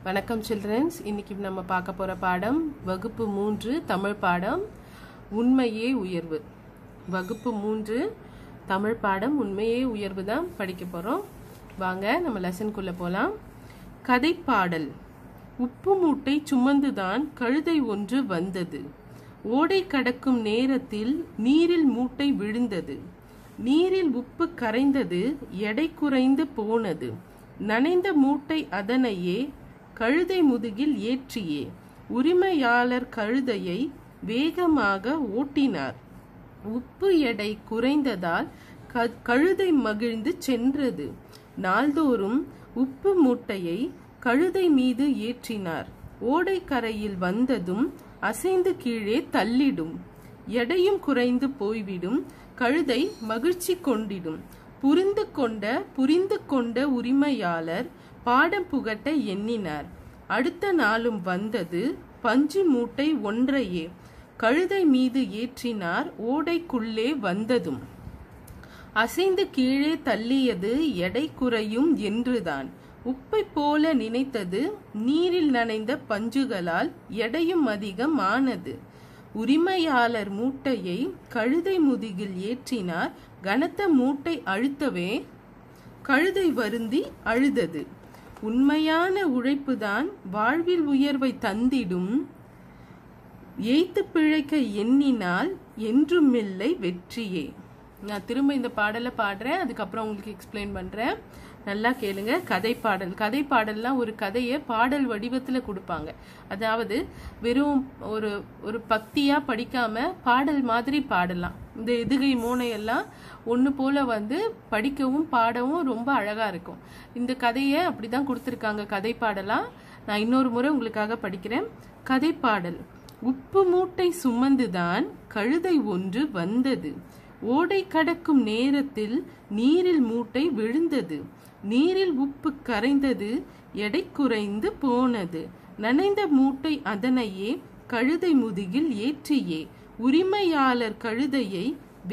வணக்கம் சில்ட்ரன்ஸ் இன்னைக்கு நம்ம பார்க்க போற பாடம் வகுப்பு மூன்று தமிழ் பாடம் உண்மையே உயர்வு வகுப்பு மூன்று தமிழ் பாடம் உண்மையே உயர்வு தான் படிக்க போறோம் வாங்க நம்ம லெசனுக்குள்ள போலாம் கதைப்பாடல் உப்பு மூட்டை சுமந்துதான் கழுதை ஒன்று வந்தது ஓடை கடக்கும் நேரத்தில் நீரில் மூட்டை விழுந்தது நீரில் உப்பு கரைந்தது எடை குறைந்து போனது நனைந்த மூட்டை அதனையே கழுதை முதுகில் ஏற்றியே உரிமையாளர் கழுதையை வேகமாக ஓட்டினார் உப்பு எடை குறைந்ததால் க- கழுதை மகிழ்ந்து சென்றது நாள்தோறும் உப்பு மூட்டையை கழுதை மீது ஏற்றினார் ஓடைக்கரையில் வந்ததும் அசைந்து கீழே தள்ளிடும் எடையும் குறைந்து போய்விடும் கழுதை மகிழ்ச்சி கொண்டிடும் புரிந்து கொண்ட புரிந்து கொண்ட உரிமையாளர் பாடம் புகட்ட எண்ணினார் அடுத்த நாளும் வந்தது பஞ்சு மூட்டை ஒன்றையே கழுதை மீது ஏற்றினார் ஓடைக்குள்ளே வந்ததும் அசைந்து கீழே தள்ளியது எடை குறையும் என்றுதான் உப்பை போல நினைத்தது நீரில் நனைந்த பஞ்சுகளால் எடையும் அதிகம் ஆனது உரிமையாளர் மூட்டையை கழுதை முதுகில் ஏற்றினார் கனத்த மூட்டை அழுத்தவே கழுதை வருந்தி அழுதது உண்மையான உழைப்புதான் வாழ்வில் உயர்வை தந்திடும் எய்த்து பிழைக்க எண்ணினால் என்றுமில்லை வெற்றியே நான் திரும்ப இந்த பாடலை பாடுறேன் அதுக்கப்புறம் உங்களுக்கு எக்ஸ்பிளைன் பண்றேன் நல்லா கேளுங்க கதை பாடல் கதை பாடல்லாம் ஒரு கதையை பாடல் வடிவத்துல கொடுப்பாங்க அதாவது வெறும் ஒரு ஒரு பக்தியா படிக்காம பாடல் மாதிரி பாடலாம் இந்த எதுகை மோனையெல்லாம் ஒன்று போல வந்து படிக்கவும் பாடவும் ரொம்ப அழகா இருக்கும் இந்த கதையை அப்படிதான் கொடுத்துருக்காங்க கதை பாடலா நான் இன்னொரு முறை உங்களுக்காக படிக்கிறேன் கதை பாடல் உப்பு மூட்டை சுமந்துதான் கழுதை ஒன்று வந்தது ஓடை கடக்கும் நேரத்தில் நீரில் மூட்டை விழுந்தது நீரில் உப்பு கரைந்தது எடை குறைந்து போனது நனைந்த மூட்டை அதனையே கழுதை முதுகில் ஏற்றியே உரிமையாளர் கழுதையை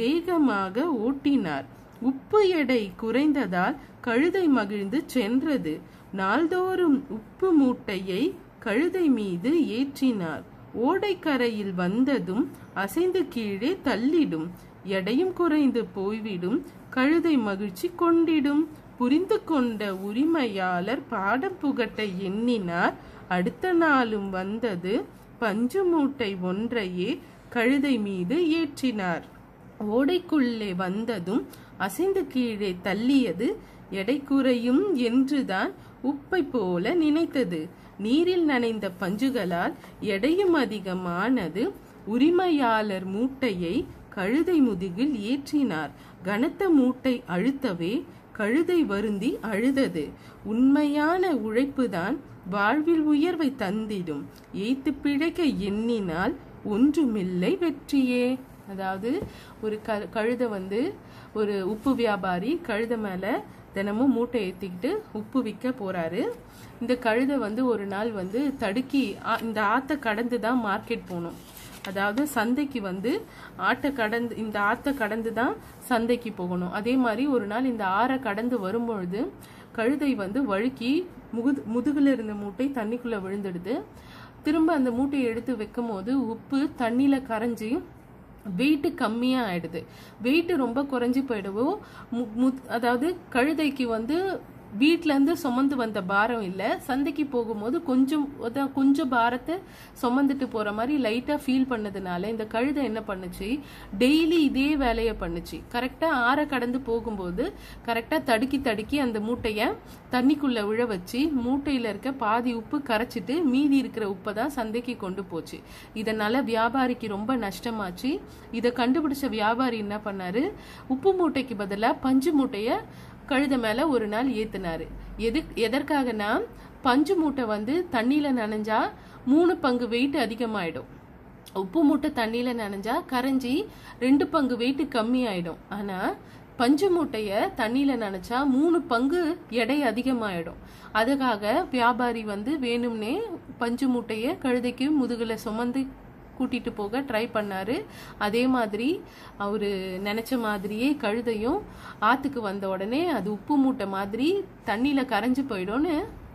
வேகமாக ஓட்டினார் உப்பு எடை குறைந்ததால் கழுதை மகிழ்ந்து சென்றது நாள்தோறும் உப்பு மூட்டையை கழுதை மீது ஏற்றினார் ஓடைக்கரையில் வந்ததும் அசைந்து கீழே தள்ளிடும் எடையும் குறைந்து போய்விடும் கழுதை மகிழ்ச்சி கொண்டிடும் புரிந்து கொண்ட உரிமையாளர் பாடம் புகட்ட எண்ணினார் அடுத்த நாளும் வந்தது பஞ்சு மூட்டை ஒன்றையே கழுதை மீது ஏற்றினார் ஓடைக்குள்ளே வந்ததும் அசைந்து கீழே தள்ளியது எடை குறையும் என்றுதான் உப்பை போல நினைத்தது நீரில் நனைந்த பஞ்சுகளால் எடையும் அதிகமானது உரிமையாளர் மூட்டையை கழுதை முதுகில் ஏற்றினார் கனத்த மூட்டை அழுத்தவே கழுதை வருந்தி அழுதது உண்மையான உழைப்புதான் வாழ்வில் உயர்வை தந்திடும் ஏத்து பிழைக்க எண்ணினால் ஒன்றுமில்லை வெற்றியே அதாவது ஒரு க கழுதை வந்து ஒரு உப்பு வியாபாரி கழுதை மேல தினமும் மூட்டை ஏத்திக்கிட்டு உப்பு விற்க போறாரு இந்த கழுதை வந்து ஒரு நாள் வந்து தடுக்கி ஆ- இந்த ஆத்தை கடந்து தான் மார்க்கெட் போகணும் அதாவது சந்தைக்கு வந்து ஆட்டை கடந்து இந்த ஆத்தை கடந்து தான் சந்தைக்கு போகணும் அதே மாதிரி ஒரு நாள் இந்த ஆறை கடந்து வரும்பொழுது கழுதை வந்து வழுக்கி முகுது முதுகுல இருந்த மூட்டை தண்ணிக்குள்ள விழுந்துடுது திரும்ப அந்த மூட்டையை எடுத்து வைக்கும் போது உப்பு தண்ணியில கரைஞ்சி வெயிட் கம்மியா ஆயிடுது வெயிட் ரொம்ப குறைஞ்சு போயிடவோ மு- மு- அதாவது கழுதைக்கு வந்து வீட்ல இருந்து சுமந்து வந்த பாரம் இல்ல சந்தைக்கு போகும்போது கொஞ்சம் அதான் கொஞ்சம் பாரத்தை சுமந்துட்டு போற மாதிரி லைட்டா ஃபீல் பண்ணதுனால இந்த கழுதை என்ன பண்ணுச்சு டெய்லி இதே வேலையை பண்ணுச்சு கரெக்டா ஆற கடந்து போகும்போது கரெக்டா தடுக்கி தடுக்கி அந்த மூட்டைய தண்ணிக்குள்ள விழ வச்சு மூட்டையில இருக்க பாதி உப்பு கரைச்சிட்டு மீதி இருக்கிற உப்பை தான் சந்தைக்கு கொண்டு போச்சு இதனால வியாபாரிக்கு ரொம்ப நஷ்டமாச்சு இதை கண்டுபிடிச்ச வியாபாரி என்ன பண்ணாரு உப்பு மூட்டைக்கு பதிலா பஞ்சு மூட்டைய கழுதை மேல ஒரு நாள் ஏத்துனாரு எது எதற்காகனா பஞ்சு மூட்டை வந்து தண்ணியில நனைஞ்சா மூணு பங்கு வெயிட் அதிகமாயிடும் உப்பு மூட்டை தண்ணியில நனைஞ்சா கரைஞ்சி ரெண்டு பங்கு வெயிட் கம்மி ஆயிடும் ஆனா பஞ்சு மூட்டைய தண்ணியில நனைச்சா மூணு பங்கு எடை அதிகமாயிடும் அதுக்காக வியாபாரி வந்து வேணும்னே பஞ்சு மூட்டைய கழுதைக்கு முதுகுல சுமந்து கூட்டிட்டு போக ட்ரை பண்ணாரு அதே மாதிரி அவரு நினைச்ச மாதிரியே கழுதையும் ஆத்துக்கு வந்த உடனே அது உப்பு மூட்டை மாதிரி தண்ணியில கரைஞ்சு போயிடும்னு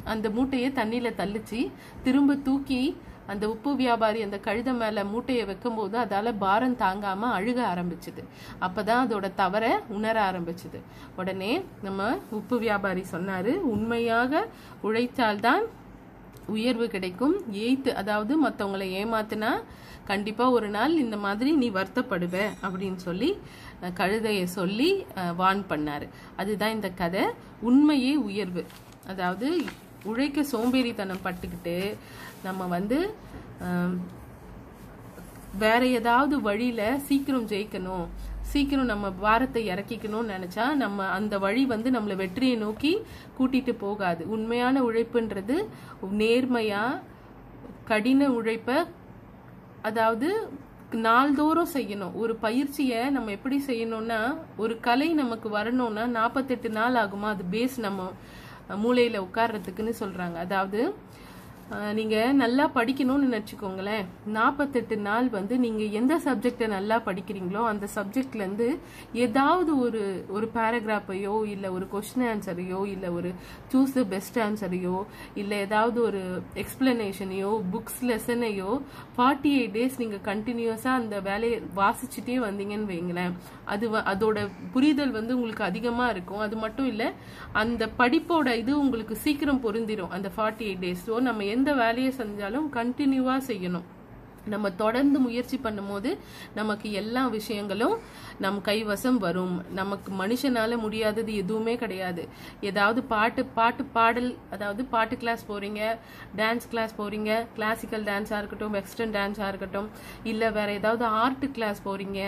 அந்த மூட்டையை தண்ணியில தள்ளிச்சு திரும்ப தூக்கி அந்த உப்பு வியாபாரி அந்த கழுதை மேல மூட்டையை வைக்கும்போது அதால பாரம் தாங்காம அழுக ஆரம்பிச்சுது அப்பதான் அதோட தவற உணர ஆரம்பிச்சுது உடனே நம்ம உப்பு வியாபாரி சொன்னாரு உண்மையாக உழைத்தால்தான் உயர்வு கிடைக்கும் ஏய்த்து அதாவது மற்றவங்களை ஏமாத்துனா கண்டிப்பா ஒரு நாள் இந்த மாதிரி நீ வருத்தப்படுவ அப்படின்னு சொல்லி அஹ், கழுதையை சொல்லி அஹ், வார்ன் பண்ணாரு அதுதான் இந்த கதை உண்மையே உயர்வு அதாவது உழைக்க சோம்பேறித்தனம் பட்டுக்கிட்டு நம்ம வந்து அஹ், வேற ஏதாவது வழியில சீக்கிரம் ஜெயிக்கணும் சீக்கிரம் நம்ம பாரத்தை இறக்கிக்கணும்னு நினைச்சா நம்ம அந்த வழி வந்து நம்மளை வெற்றியை நோக்கி கூட்டிட்டு போகாது உண்மையான உழைப்புன்றது நேர்மையா கடின உழைப்ப அதாவது நாள்தோறும் செய்யணும் ஒரு பயிற்சியை நம்ம எப்படி செய்யணும்னா ஒரு கலை நமக்கு வரணும்னா நாற்பத்தெட்டு நாள் ஆகுமா அது பேஸ் நம்ம மூளையில உட்கார்றதுக்குன்னு சொல்றாங்க அதாவது அஹ், நீங்க நல்லா படிக்கணும்னு நினைச்சுக்கோங்களேன் நாற்பத்தெட்டு நாள் வந்து நீங்க எந்த சப்ஜெக்டை நல்லா படிக்கிறீங்களோ அந்த சப்ஜெக்ட்ல இருந்து ஏதாவது ஒரு ஒரு பேராகிராஃபையோ இல்ல ஒரு கொஸ்டின் ஆன்சரையோ இல்ல ஒரு சூஸ் த பெஸ்ட் ஆன்சரையோ இல்ல ஏதாவது ஒரு எக்ஸ்பிளனேஷனையோ புக்ஸ் லெசனையோ ஃபார்ட்டி எயிட் டேஸ் நீங்க கண்டினியூஸா அந்த வேலையை வாசிச்சுட்டே வந்தீங்கன்னு வைங்களேன் அது வ- அதோட புரிதல் வந்து உங்களுக்கு அதிகமா இருக்கும் அது மட்டும் இல்ல அந்த படிப்போட இது உங்களுக்கு சீக்கிரம் பொருந்திரும் அந்த ஃபார்ட்டி எயிட் டேஸ் ஸோ நம்ம எந்த வேலையை செஞ்சாலும் கண்டினியூவா செய்யணும் நம்ம தொடர்ந்து முயற்சி பண்ணும்போது நமக்கு எல்லா விஷயங்களும் நம் கைவசம் வரும் நமக்கு மனுஷனால முடியாதது எதுவுமே கிடையாது ஏதாவது பாட்டு பாட்டு பாடல் அதாவது பாட்டு கிளாஸ் போறீங்க டான்ஸ் கிளாஸ் போறீங்க கிளாசிக்கல் டான்ஸா இருக்கட்டும் வெஸ்டர்ன் டான்ஸா இருக்கட்டும் இல்ல வேற ஏதாவது ஆர்ட் கிளாஸ் போறீங்க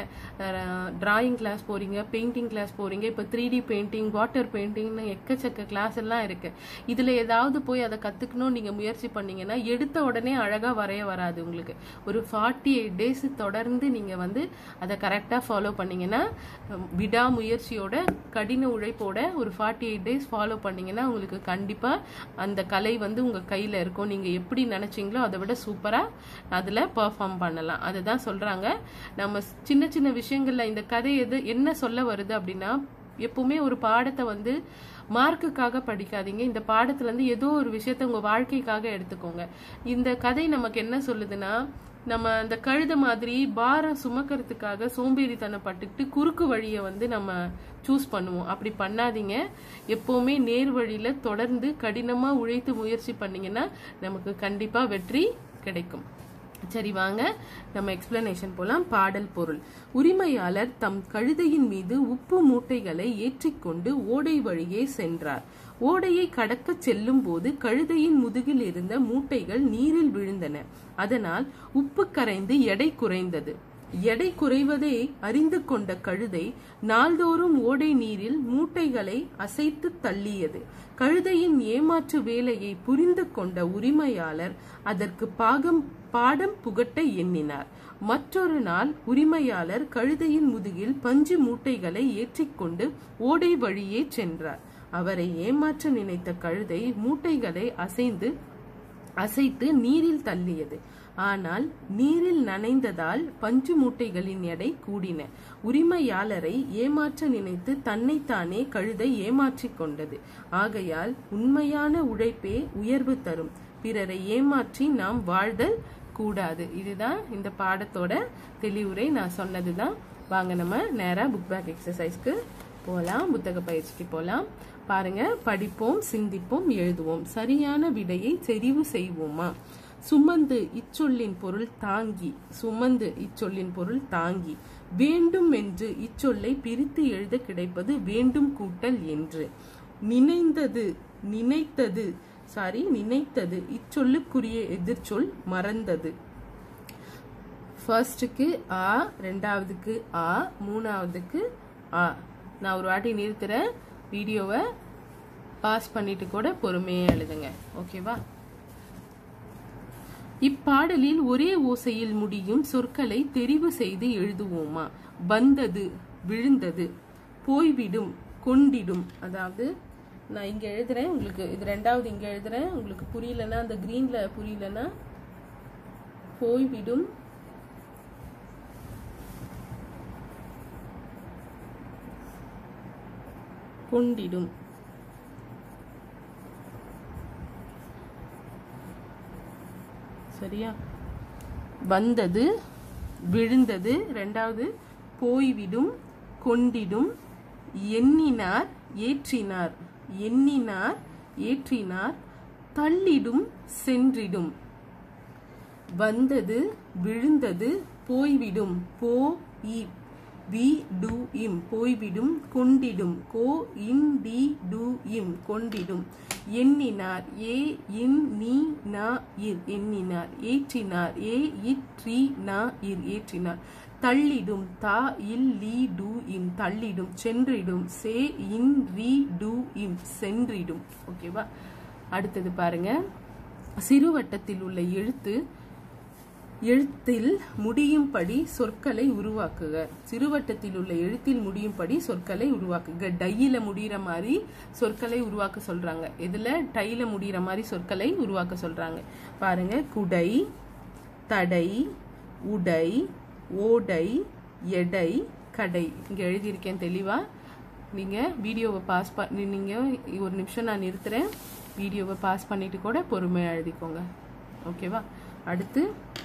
டிராயிங் கிளாஸ் போறீங்க பெயிண்டிங் கிளாஸ் போறீங்க இப்ப த்ரீ டி பெயிண்டிங் வாட்டர் பெயிண்டிங்னு எக்கச்சக்க கிளாஸ் எல்லாம் இருக்கு இதுல ஏதாவது போய் அதை கத்துக்கணும் நீங்க முயற்சி பண்ணீங்கன்னா எடுத்த உடனே அழகா வரைய வராது உங்களுக்கு ஒரு ஃபார்ட்டி எயிட் டேஸ் தொடர்ந்து நீங்க வந்து அதை கரெக்டா ஃபாலோ பண்ணீங்கன்னா ஹம், விடாமுயற்சியோட கடின உழைப்போட ஒரு ஃபார்ட்டி எயிட் டேஸ் ஃபாலோ பண்ணீங்கன்னா உங்களுக்கு கண்டிப்பா அந்த கலை வந்து உங்க கையில இருக்கும் நீங்க எப்படி நினைச்சீங்களோ அதை விட சூப்பரா அதுல பெர்ஃபார்ம் பண்ணலாம் அதுதான் சொல்றாங்க நம்ம சின்ன சின்ன விஷயங்கள்ல இந்த கதை எது என்ன சொல்ல வருது அப்படின்னா எப்பவுமே ஒரு பாடத்தை வந்து மார்க்குக்காக படிக்காதீங்க இந்த பாடத்துல இருந்து ஏதோ ஒரு விஷயத்த உங்க வாழ்க்கைக்காக எடுத்துக்கோங்க இந்த கதை நமக்கு என்ன சொல்லுதுன்னா நம்ம அந்த கழுத மாதிரி பாரம் சுமக்கிறதுக்காக சோம்பேறித்தனப்பட்டுக்கிட்டு குறுக்கு வழியை வந்து நம்ம சூஸ் பண்ணுவோம் அப்படி பண்ணாதீங்க எப்பவுமே நேர் வழியில தொடர்ந்து கடினமா உழைத்து முயற்சி பண்ணீங்கன்னா நமக்கு கண்டிப்பா வெற்றி கிடைக்கும் சரி வாங்க நம்ம எக்ஸ்பிளனேஷன் போலாம் பாடல் பொருள் உரிமையாளர் தம் கழுதையின் மீது உப்பு மூட்டைகளை ஏற்றிக்கொண்டு ஓடை வழியே சென்றார் ஓடையை கடக்கச் செல்லும் போது கழுதையின் முதுகில் இருந்த மூட்டைகள் நீரில் விழுந்தன அதனால் உப்பு கரைந்து எடை குறைந்தது எடை குறைவதை அறிந்து கொண்ட கழுதை நாள்தோறும் ஓடை நீரில் மூட்டைகளை அசைத்து தள்ளியது கழுதையின் ஏமாற்று வேலையை புரிந்து கொண்ட உரிமையாளர் அதற்கு பாகம் பாடம் புகட்ட எண்ணினார் மற்றொரு நாள் உரிமையாளர் கழுதையின் முதுகில் பஞ்சு மூட்டைகளை ஏற்றிக்கொண்டு ஓடை வழியே சென்றார் அவரை ஏமாற்ற நினைத்த கழுதை மூட்டைகளை அசைந்து அசைத்து நீரில் தள்ளியது ஆனால் நீரில் நனைந்ததால் பஞ்சு மூட்டைகளின் எடை கூடின உரிமையாளரை ஏமாற்ற நினைத்து தன்னைத்தானே கழுதை ஏமாற்றிக் கொண்டது ஆகையால் உண்மையான உழைப்பே உயர்வு தரும் பிறரை ஏமாற்றி நாம் வாழ்தல் கூடாது இதுதான் இந்த பாடத்தோட தெளிவுரை நான் சொன்னதுதான் வாங்க நம்ம நேரா புக் பேக் எக்ஸசைஸ்க்கு போலாம் புத்தக பயிற்சிக்கு போலாம் பாருங்க படிப்போம் சிந்திப்போம் எழுதுவோம் சரியான விடையை தெரிவு செய்வோமா சுமந்து இச்சொல்லின் பொருள் தாங்கி சுமந்து இச்சொல்லின் பொருள் தாங்கி வேண்டும் என்று இச்சொல்லை பிரித்து எழுத கிடைப்பது வேண்டும் கூட்டல் என்று நினைந்தது நினைத்தது சாரி நினைத்தது இச்சொல்லுக்குரிய எதிர்ச்சொல் மறந்தது ஃபர்ஸ்ட்டுக்கு ஆ ரெண்டாவதுக்கு ஆ மூணாவதுக்கு ஆ நான் ஒரு வாட்டி நிறுத்துறேன் வீடியோவை பாஸ் பண்ணிட்டு கூட பொறுமையாக எழுதுங்க ஓகேவா இப்பாடலில் ஒரே ஓசையில் முடியும் சொற்களை தெரிவு செய்து எழுதுவோமா வந்தது விழுந்தது போய்விடும் கொண்டிடும் அதாவது நான் இங்க எழுதுறேன் உங்களுக்கு இது ரெண்டாவது இங்க எழுதுறேன் உங்களுக்கு புரியலன்னா அந்த கிரீன்ல புரியலன்னா போய்விடும் கொண்டிடும் சரியா வந்தது விழுந்தது ரெண்டாவது போய்விடும் கொண்டிடும் எண்ணினார் ஏற்றினார் எண்ணினார் ஏற்றினார் தள்ளிடும் சென்றிடும் வந்தது விழுந்தது போய்விடும் போ இ வி டு இம் போய்விடும் கொண்டிடும் கோ இன் டி டு இம் கொண்டிடும் எண்ணினார் ஏ இன் நீ நா இர் எண்ணினார் ஏற்றினார் ஏ இற்றி நா இர் ஏற்றினார் தள்ளிடும் தா இல் லீ டு இம் தள்ளிடும் சென்றிடும் சே இன் ரி டு இம் சென்றிடும் ஓகேவா அடுத்தது பாருங்க சிறுவட்டத்தில் உள்ள எழுத்து எழுத்தில் முடியும்படி சொற்களை உருவாக்குக சிறுவட்டத்தில் உள்ள எழுத்தில் முடியும்படி சொற்களை உருவாக்குக டையில முடிகிற மாதிரி சொற்களை உருவாக்க சொல்றாங்க இதுல டையில முடிகிற மாதிரி சொற்களை உருவாக்க சொல்றாங்க பாருங்க குடை தடை உடை ஓடை எடை கடை இங்க எழுதியிருக்கேன் தெளிவா நீங்க வீடியோவை பாஸ் பண்ணி நீங்க ஒரு நிமிஷம் நான் நிறுத்துறேன் வீடியோவை பாஸ் பண்ணிட்டு கூட பொறுமையா எழுதிக்கோங்க ஓகேவா அடுத்து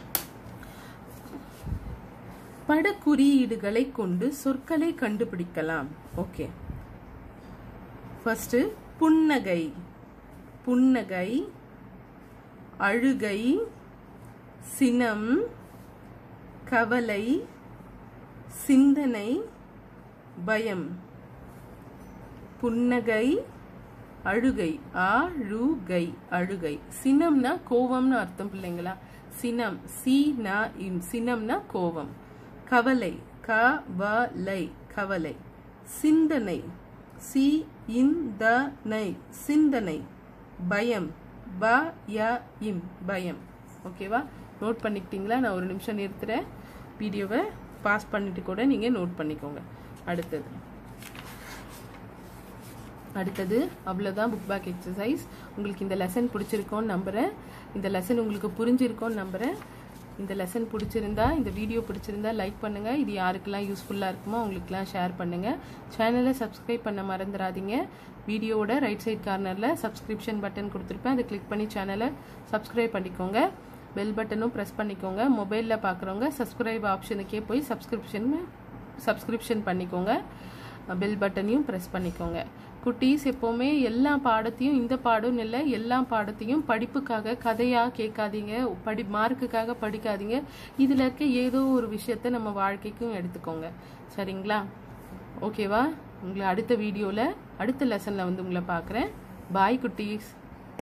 படக்குறியீடுகளை கொண்டு சொற்களை கண்டுபிடிக்கலாம் ஓகே ஃபர்ஸ்ட் புன்னகை புன்னகை அழுகை சினம் கவலை சிந்தனை பயம் புன்னகை அழுகை அழுகை அழுகை சினம்னா கோவம்னு அர்த்தம் பிள்ளைங்களா சினம் சி நா இம் சினம்னா கோவம் கவலை கவலை கவலை சிந்தனை சி இந்த நை சிந்தனை பயம் ப ய இம் பயம் ஓகேவா நோட் பண்ணிக்கிட்டீங்களா நான் ஒரு நிமிஷம் நிறுத்துறேன் வீடியோவை பாஸ் பண்ணிட்டு கூட நீங்க நோட் பண்ணிக்கோங்க அடுத்தது அடுத்தது அவ்வளோதான் புக் பேக் எக்ஸசைஸ் உங்களுக்கு இந்த லெசன் பிடிச்சிருக்கோன்னு நம்புகிறேன் இந்த லெசன் உங்களுக்கு புரிஞ்சிருக்கோன்னு நம்புகிறேன் இந்த லெசன் பிடிச்சிருந்தா இந்த வீடியோ பிடிச்சிருந்தா லைக் பண்ணுங்க இது யாருக்கெல்லாம் யூஸ்ஃபுல்லாக இருக்குமோ அவங்களுக்குலாம் ஷேர் பண்ணுங்க சேனலை சப்ஸ்கிரைப் பண்ண மறந்துடாதீங்க வீடியோவோட ரைட் சைட் கார்னரில் சப்ஸ்கிரிப்ஷன் பட்டன் கொடுத்துருப்பேன் அதை கிளிக் பண்ணி சேனலை சப்ஸ்கிரைப் பண்ணிக்கோங்க பெல் பட்டனும் ப்ரெஸ் பண்ணிக்கோங்க மொபைலில் பார்க்குறவங்க சப்ஸ்கிரைப் ஆப்ஷனுக்கே போய் சப்ஸ்கிரிப்ஷன் சப்ஸ்கிரிப்ஷன் பண்ணிக்கோங்க பெல் பட்டனையும் ப்ரெஸ் பண்ணிக்கோங்க குட்டீஸ் எப்போவுமே எல்லா பாடத்தையும் இந்த பாடம் இல்லை எல்லா பாடத்தையும் படிப்புக்காக கதையாக கேட்காதீங்க படி மார்க்குக்காக படிக்காதீங்க இதில் இருக்க ஏதோ ஒரு விஷயத்த நம்ம வாழ்க்கைக்கும் எடுத்துக்கோங்க சரிங்களா ஓகேவா உங்களை அடுத்த வீடியோவில் அடுத்த லெசனில் வந்து உங்களை பார்க்குறேன் பாய் குட்டீஸ்